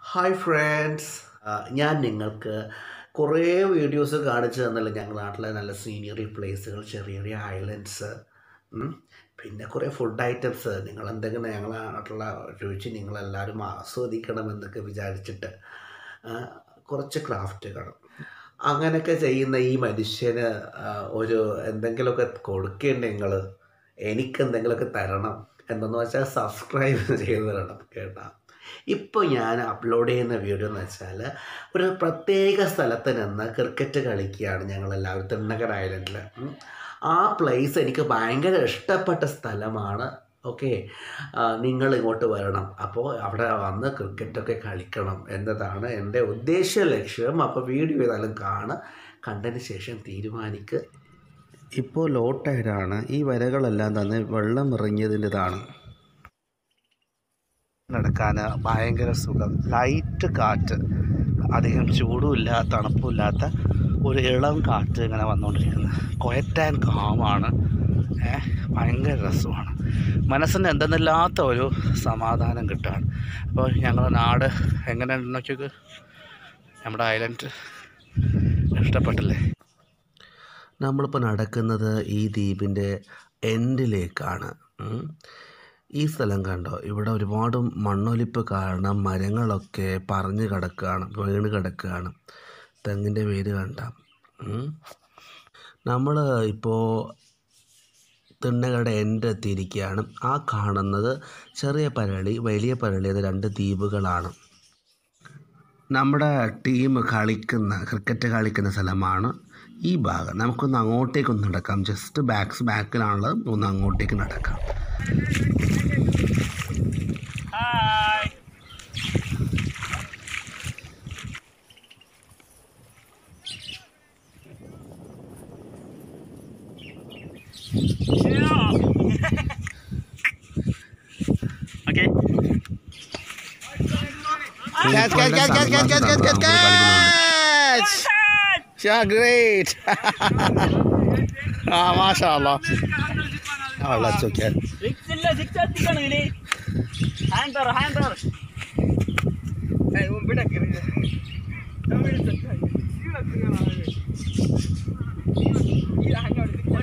Hi friends ഞാൻ നിങ്ങൾക്ക് കുറേ വീഡിയോസ് കാണിച്ചു തന്നല്ലോ ഞങ്ങളുടെ നാട്ടിലെ നല്ല സീനിയറി പ്ലേസുകൾ ചെറിയ ചെറിയ ഐലൻഡ്സ് പിന്നെ കുറേ ഫുഡ് ഐറ്റംസ് നിങ്ങൾ എന്തെങ്കിലും ഞങ്ങളുടെ നാട്ടിലുള്ള രുചി നിങ്ങളെല്ലാവരും ആസ്വദിക്കണമെന്നൊക്കെ വിചാരിച്ചിട്ട് ആ, കുറച്ച് ക്രാഫ്റ്റുകൾ അങ്ങനെയൊക്കെ ചെയ്യുന്ന ഈ മനുഷ്യന് ആ, ഒരു എന്തെങ്കിലുമൊക്കെ കൊടുക്കേണ്ട നിങ്ങൾ എനിക്കെന്തെങ്കിലുമൊക്കെ തരണം എന്തെന്ന് വെച്ചാൽ സബ്സ്ക്രൈബ് ചെയ്ത് തരണം കേട്ടോ ഇപ്പോൾ ഞാൻ അപ്ലോഡ് ചെയ്യുന്ന വീഡിയോ എന്ന് വെച്ചാൽ ഒരു പ്രത്യേക സ്ഥലത്ത് നിന്ന് ക്രിക്കറ്റ് കളിക്കുകയാണ് ഞങ്ങളെല്ലാവരും തിണ്ണകർ ഐലൻഡിൽ ആ പ്ലേസ് എനിക്ക് ഭയങ്കര ഇഷ്ടപ്പെട്ട സ്ഥലമാണ് ഓക്കെ നിങ്ങൾ ഇങ്ങോട്ട് വരണം അപ്പോൾ അവിടെ വന്ന് ക്രിക്കറ്റൊക്കെ കളിക്കണം എന്നതാണ് എൻ്റെ ഉദ്ദേശ ലക്ഷ്യം അപ്പോൾ വീഡിയോ ഏതായാലും കാണുക കണ്ടതിന് ശേഷം തീരുമാനിക്കുക ഇപ്പോൾ ലോ ടൈഡാണ് ഈ വരകളെല്ലാം തന്നെ വെള്ളം ഇറങ്ങിയതിൻ്റെതാണ് നടക്കാൻ ഭയങ്കര സുഖം ലൈറ്റ് കാറ്റ് അധികം ചൂടുമില്ല തണുപ്പില്ലാത്ത ഒരു ഇളം കാറ്റ് ഇങ്ങനെ വന്നുകൊണ്ടിരിക്കുന്നത് കൊയറ്റാൻ കാമാണ് ഏ ഭയങ്കര രസമാണ് മനസ്സിന് എന്തെന്നില്ലാത്ത ഒരു സമാധാനം കിട്ടുകയാണ് അപ്പോൾ ഞങ്ങളുടെ നാട് എങ്ങനെ നോക്കിയൊക്കെ നമ്മുടെ ഐലൻഡ് ഇഷ്ടപ്പെട്ടില്ലേ നമ്മളിപ്പോൾ നടക്കുന്നത് ഈ ദ്വീപിൻ്റെ എൻഡിലേക്കാണ് ഉം. ഈ സ്ഥലം കണ്ടോ ഇവിടെ ഒരുപാട് മണ്ണൊലിപ്പ് കാരണം മരങ്ങളൊക്കെ പറഞ്ഞു കിടക്കുകയാണ് വീണ് കിടക്കുകയാണ് തെങ്ങിൻ്റെ വേര് കണ്ട നമ്മൾ ഇപ്പോൾ തിണ്ണകളുടെ എൻഡ് എത്തിയിരിക്കുകയാണ് ആ കാണുന്നത് ചെറിയ പരളി വലിയ പരളി അത് രണ്ട് ദ്വീപുകളാണ് നമ്മുടെ ടീം കളിക്കുന്ന ക്രിക്കറ്റ് കളിക്കുന്ന സ്ഥലമാണ് ഈ ഭാഗം നമുക്കൊന്ന് അങ്ങോട്ടേക്കൊന്ന് നടക്കാം ജസ്റ്റ് ബാക്സ് ബാക്കിലാണുള്ളത് ഒന്ന് അങ്ങോട്ടേക്ക് നടക്കാം Okay. Catch, catch, catch, catch, catch, catch, catch, catch, catch! Yeah, great. ah, mashallah. Oh, that's okay. Six ಇಲ್ಲ six ಹತ್ತಿಕ್ಕಣ ಇಳಿ. Hand ತರ, hand ತರ. ಏ, ಇವ್ನ್ ಬಿಡಕ್ಕೆ ಇದು. ನಾವು ಹಿಡಿದು ಸತ್ತ. ಇವ್ನ ಹತ್ತಿರ ನಾವು ಹಿಡಿದು. ಇದು ಹಂಗೆ ಹೊಡಿತು.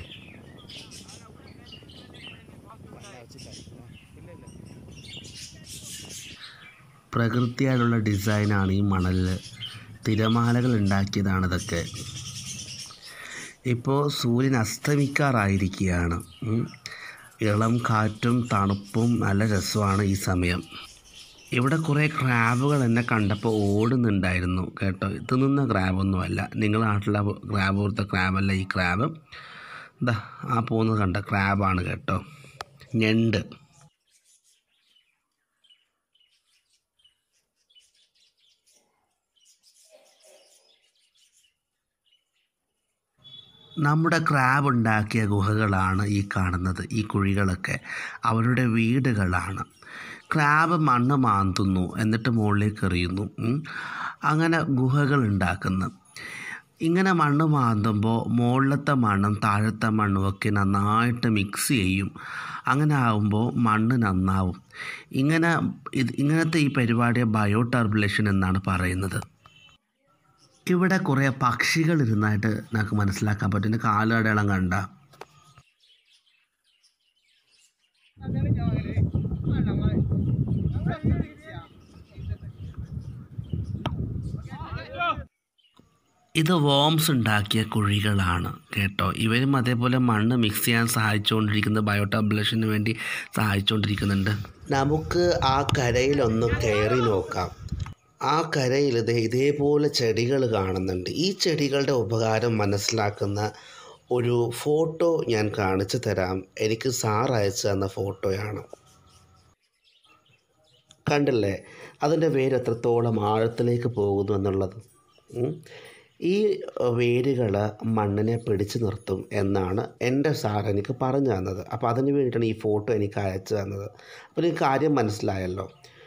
പ്രകൃതിയായുള്ള ഡിസൈനാണ് ഈ മണലിൽ തിരമാലകൾ ഉണ്ടാക്കിയതാണ് ഇതൊക്കെ ഇപ്പോൾ സൂര്യൻ അസ്തമിക്കാറായിരിക്കുകയാണ് ഉം. ഇളം കാറ്റും തണുപ്പും നല്ല രസമാണ് ഈ സമയം ഇവിടെ കുറേ ക്രാബുകൾ എന്നെ കണ്ടപ്പോൾ ഓടുന്നുണ്ടായിരുന്നു കേട്ടോ ഇത് നിന്ന ക്രാബൊന്നുമല്ല നിങ്ങളുടെ നാട്ടിലെ ക്രാബ് പോലത്തെ ക്രാബല്ല ഈ ക്രാബ് ഇതാ ആ പോകുന്നത് കണ്ട ക്രാബാണ് കേട്ടോ ഞണ്ട് നമ്മുടെ ക്രാബ് ഉണ്ടാക്കിയ ഗുഹകളാണ് ഈ കാണുന്നത് ഈ കുഴികളൊക്കെ അവരുടെ വീടുകളാണ് ക്രാബ് മണ്ണ് മാന്തുന്നു എന്നിട്ട് മുകളിലേക്ക് എറിയുന്നു ഉം. അങ്ങനെ ഗുഹകൾ ഉണ്ടാക്കുന്നു ഇങ്ങനെ മണ്ണ് മാന്തുമ്പോൾ മുകളിലത്തെ മണ്ണും താഴത്തെ മണ്ണും ഒക്കെ നന്നായിട്ട് മിക്സ് ചെയ്യും അങ്ങനെ ആകുമ്പോൾ മണ്ണ് നന്നാവും ഇങ്ങനെ ഇത് ഇങ്ങനത്തെ ഈ പരിപാടിയെ ബയോ ടർബുലേഷൻ എന്നാണ് പറയുന്നത് ഇവിടെ കുറേ പക്ഷികൾ ഇരുന്നായിട്ട് നമുക്ക് മനസ്സിലാക്കാൻ പറ്റും ഇതിൻ്റെ കാലടയാളം കണ്ട ഇത് വോംസ് ഉണ്ടാക്കിയ കുഴികളാണ് കേട്ടോ ഇവരും അതേപോലെ മണ്ണ് മിക്സ് ചെയ്യാൻ സഹായിച്ചുകൊണ്ടിരിക്കുന്നത് ബയോടാബുലേഷന് വേണ്ടി സഹായിച്ചുകൊണ്ടിരിക്കുന്നുണ്ട് നമുക്ക് ആ കരയിലൊന്ന് കയറി നോക്കാം ആ കരയിൽ ഇത് ഇതേപോലെ ചെടികൾ കാണുന്നുണ്ട് ഈ ചെടികളുടെ ഉപകാരം മനസ്സിലാക്കുന്ന ഒരു ഫോട്ടോ ഞാൻ കാണിച്ചു തരാം എനിക്ക് സാർ അയച്ചു തന്ന ഫോട്ടോയാണ് കണ്ടില്ലേ അതിൻ്റെ വേര് എത്രത്തോളം ആഴത്തിലേക്ക് പോകുന്നു എന്നുള്ളത് ഉം. ഈ വേരുകൾ മണ്ണിനെ പിടിച്ചു നിർത്തും എന്നാണ് എൻ്റെ സാർ എനിക്ക് പറഞ്ഞു തന്നത് അപ്പോൾ അതിന് വേണ്ടിയിട്ടാണ് ഈ ഫോട്ടോ എനിക്ക് അയച്ചു തന്നത് അപ്പോൾ എനിക്ക് കാര്യം മനസ്സിലായല്ലോ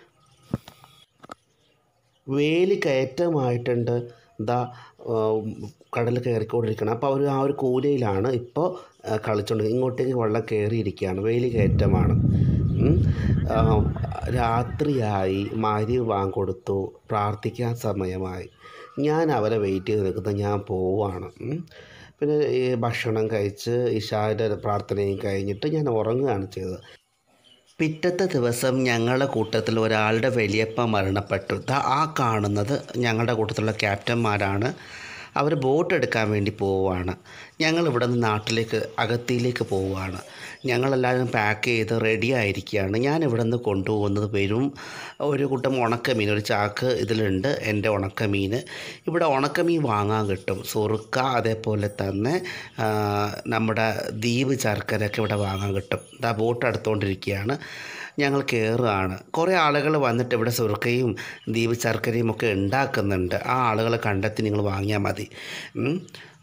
വേലി കയറ്റമായിട്ടുണ്ട് എന്താ കടൽ കയറിക്കൊണ്ടിരിക്കണം അപ്പോൾ അവർ ആ ഒരു കൂരയിലാണ് ഇപ്പോൾ കളിച്ചുകൊണ്ട് ഇങ്ങോട്ടേക്ക് വെള്ളം കയറിയിരിക്കുകയാണ് വേലി കയറ്റമാണ് ഉം. ആം, രാത്രിയായി മാരി വാങ്ങിക്കൊടുത്തു പ്രാർത്ഥിക്കാൻ സമയമായി ഞാൻ അവരെ വെയിറ്റ് ചെയ്ത് നിൽക്കുന്ന ഞാൻ പോവാണ് ഉം. പിന്നെ ഈ ഭക്ഷണം കഴിച്ച് ഇഷായുടെ പ്രാർത്ഥനയും കഴിഞ്ഞിട്ട് ഞാൻ ഉറങ്ങുകയാണ് ചെയ്തത് പിറ്റത്തെ ദിവസം ഞങ്ങളുടെ കൂട്ടത്തിൽ ഒരാളുടെ വലിയപ്പ മരണപ്പെട്ടു ദാ ആ കാണുന്നത് ഞങ്ങളുടെ കൂട്ടത്തിലുള്ള ക്യാപ്റ്റന്മാരാണ് അവർ ബോട്ട് എടുക്കാൻ വേണ്ടി പോവുകയാണ് ഞങ്ങൾ ഇവിടെ നിന്ന് നാട്ടിലേക്ക് അകത്തിയിലേക്ക് പോവുകയാണ് ഞങ്ങളെല്ലാവരും പാക്ക് ചെയ്ത് റെഡി ആയിരിക്കുകയാണ് ഞാൻ ഇവിടെ നിന്ന് കൊണ്ടുപോകുന്നത് വരും ഒരു കൂട്ടം ഉണക്കമീൻ ഒരു ചാക്ക് ഇതിലുണ്ട് എൻ്റെ ഉണക്കമീൻ ഇവിടെ ഉണക്കമീൻ വാങ്ങാൻ കിട്ടും സുറുക്ക അതേപോലെ തന്നെ ആ, നമ്മുടെ ദ്വീപ് ശർക്കരയൊക്കെ ഇവിടെ വാങ്ങാൻ കിട്ടും ഇതാ ബോട്ട് എടുത്തുകൊണ്ടിരിക്കുകയാണ് ഞങ്ങൾ കയറുകയാണ് കുറേ ആളുകൾ വന്നിട്ട് ഇവിടെ സുറുക്കയും ദ്വീപ് ശർക്കരയും ഒക്കെ ഉണ്ടാക്കുന്നുണ്ട് ആ ആളുകളെ കണ്ടെത്തി നിങ്ങൾ വാങ്ങിയാൽ മതി ഉം.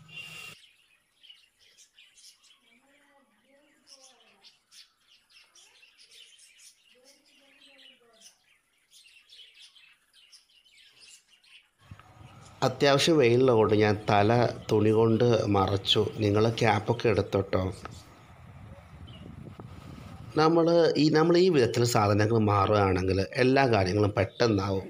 അത്യാവശ്യം വെയിലുള്ളതുകൊണ്ട് ഞാൻ തല തുണി കൊണ്ട് മറച്ചു നിങ്ങൾ ക്യാപ്പൊക്കെ എടുത്തോട്ടോ നമ്മൾ ഈ നമ്മൾ ഈ വിധത്തിൽ സാധനങ്ങൾ മാറുകയാണെങ്കിൽ എല്ലാ കാര്യങ്ങളും പെട്ടെന്നാവും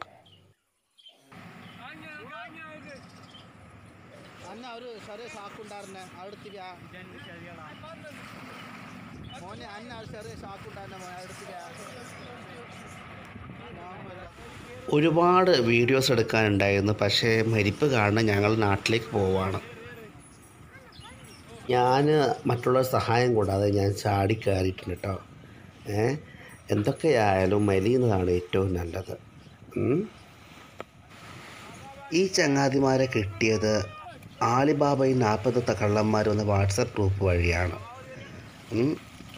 അന്ന ഒരു ചെറിയ ചാക്കുണ്ടായിരുന്നെ അടുത്തില്ല മോനെ അന്ന ഒരു ചെറിയ ചാക്കുണ്ടായിരുന്നെ മോനെ അടുത്തില്ല ഒരുപാട് വീഡിയോസ് എടുക്കാനുണ്ടായിരുന്നു പക്ഷേ മരിപ്പ് കാരണം ഞങ്ങൾ നാട്ടിലേക്ക് പോവാണ് ഞാൻ മറ്റുള്ള സഹായം കൂടാതെ ഞാൻ ചാടി കയറിയിട്ടുണ്ട് കേട്ടോ ഏ എന്തൊക്കെയായാലും മരിയുന്നതാണ് ഏറ്റവും നല്ലത് ഉം. ഈ ചങ്ങാതിമാരെ കിട്ടിയത് ആലിബാബയും നാൽപ്പത് കള്ളന്മാരും എന്ന വാട്സപ്പ് ഗ്രൂപ്പ് വഴിയാണ് ഉം.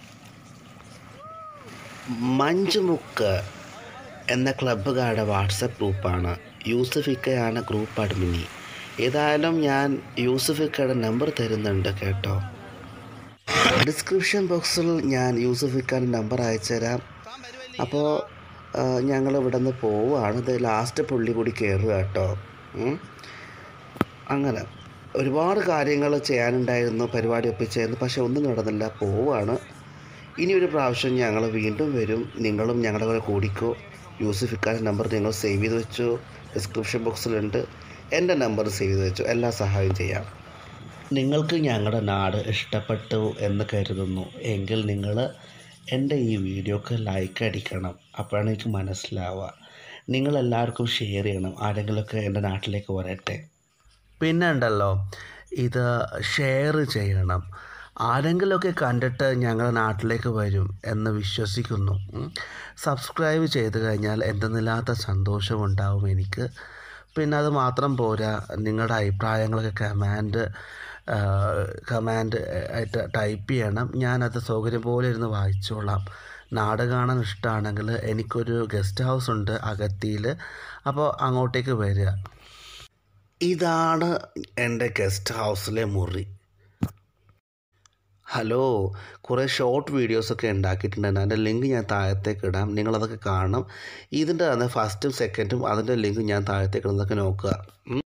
മഞ്ജുമുക്ക് എന്ന ക്ലബ്ബുകാരുടെ വാട്സപ്പ് ഗ്രൂപ്പാണ് യൂസഫിക്കയാണ് ഗ്രൂപ്പ് അഡ്മിനി ഏതായാലും ഞാൻ യൂസഫിക്കയുടെ നമ്പർ തരുന്നുണ്ട് കേട്ടോ ഡിസ്ക്രിപ്ഷൻ ബോക്സിൽ ഞാൻ യൂസഫിക്കാൻ്റെ നമ്പർ അയച്ചു തരാം അപ്പോൾ ഞങ്ങൾ ഇവിടെ നിന്ന് പോവുകയാണ് ഇത് ലാസ്റ്റ് പുള്ളി കൂടി കയറുക കേട്ടോ ഉം. അങ്ങനെ ഒരുപാട് കാര്യങ്ങൾ ചെയ്യാനുണ്ടായിരുന്നു പരിപാടി ഒപ്പിച്ചായിരുന്നു പക്ഷെ ഒന്നും നടന്നില്ല പോവുകയാണ് ഇനി ഒരു പ്രാവശ്യം ഞങ്ങൾ വീണ്ടും വരും നിങ്ങളും ഞങ്ങളുടെ കൂടെ കൂടിക്കോ യൂസഫിക്കാൻ്റെ നമ്പർ നിങ്ങൾ സേവ് ചെയ്ത് വെച്ചു ഡിസ്ക്രിപ്ഷൻ ബോക്സിലുണ്ട് എൻ്റെ നമ്പർ സേവ് ചെയ്ത് വെച്ചു എല്ലാ സഹായവും ചെയ്യാം നിങ്ങൾക്ക് ഞങ്ങളുടെ നാട് ഇഷ്ടപ്പെട്ടു എന്ന് കരുതുന്നു എങ്കിൽ നിങ്ങൾ എൻ്റെ ഈ വീഡിയോക്ക് ലൈക്ക് അടിക്കണം അപ്പോഴാണ് എനിക്ക് മനസ്സിലാവുക നിങ്ങളെല്ലാവർക്കും ഷെയർ ചെയ്യണം ആരെങ്കിലുമൊക്കെ എൻ്റെ നാട്ടിലേക്ക് വരട്ടെ പിന്നെ ഉണ്ടല്ലോ ഇത് ഷെയർ ചെയ്യണം ആരെങ്കിലുമൊക്കെ കണ്ടിട്ട് ഞങ്ങളുടെ നാട്ടിലേക്ക് വരും എന്ന് വിശ്വസിക്കുന്നു ഉം. സബ്സ്ക്രൈബ് ചെയ്ത് കഴിഞ്ഞാൽ എന്തെന്നില്ലാത്ത സന്തോഷമുണ്ടാവും എനിക്ക് പിന്നെ അത് മാത്രം പോരാ നിങ്ങളുടെ അഭിപ്രായങ്ങളൊക്കെ കമാൻഡ് കമാൻഡ് ആയിട്ട് ടൈപ്പ് ചെയ്യണം ഞാനത് സൗകര്യം പോലെ ഇരുന്ന് വായിച്ചോളാം നാട് കാണാൻ ഇഷ്ടമാണെങ്കിൽ എനിക്കൊരു ഗസ്റ്റ് ഹൗസ് ഉണ്ട് അഗത്തിയിൽ അപ്പോൾ അങ്ങോട്ടേക്ക് വരിക ഇതാണ് എൻ്റെ ഗസ്റ്റ് ഹൗസിലെ മുറി ഹലോ കുറേ ഷോർട്ട് വീഡിയോസൊക്കെ ഉണ്ടാക്കിയിട്ടുണ്ട് അതിൻ്റെ ലിങ്ക് ഞാൻ താഴത്തേക്ക് ഇടാം നിങ്ങളതൊക്കെ കാണണം ഇതിൻ്റെ തന്നെ ഫസ്റ്റും സെക്കൻഡും അതിൻ്റെ ലിങ്ക് ഞാൻ താഴത്തേക്ക് ഇടുന്നതൊക്കെ നോക്കുക ഉം.